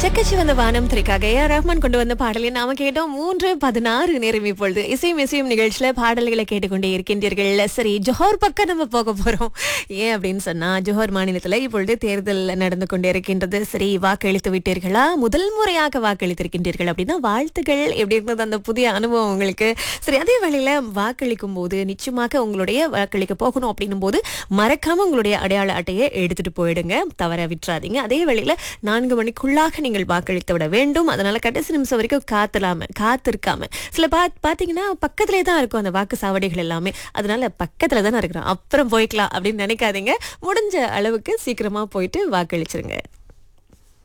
செக்கச்சி வந்த வானம் திரைக்காக A R Rahman கொண்டு வந்த பாடலை நாம கேட்டோம் மூன்று பதினாறு நேரம் இப்பொழுது இசையும் இசையும் நிகழ்ச்சியில பாடல்களை கேட்டுக்கொண்டே இருக்கின்றீர்கள் சரி ஜோஹர் பக்கம் நம்ம போக போறோம் ஏன் அப்படின்னு சொன்னா ஜோஹர் மாநிலத்துல இப்பொழுது தேர்தல் நடந்து கொண்டே இருக்கின்றது சரி வாக்களித்து விட்டீர்களா முதல் முறையாக வாக்களித்திருக்கின்றீர்கள் அப்படின்னா வாழ்த்துக்கள் எப்படி இருந்தது அந்த புதிய அனுபவம் உங்களுக்கு சரி அதே வேளையில வாக்களிக்கும் போது நிச்சயமாக உங்களுடைய வாக்களிக்க போகணும் அப்படின்னும் போது மறக்காம உங்களுடைய அடையாள அட்டையை எடுத்துட்டு போயிடுங்க தவற விட்டுறாதீங்க அதே வேளையில நான்கு மணிக்குள்ளாக நீங்கள் வாக்களித்து விட வேண்டும் அதனால கடைசி நிமிஷம் வரைக்கும் காத்தலாம காத்திருக்காம சில பா பாத்தீங்கன்னா பக்கத்திலே தான் இருக்கும் அந்த வாக்கு சாவடிகள் எல்லாமே அதனால பக்கத்துல தானே இருக்கிறோம் அப்புறம் போய்க்கலாம் அப்படின்னு நினைக்காதீங்க முடிஞ்ச அளவுக்கு சீக்கிரமா போயிட்டு வாக்களிச்சிருங்க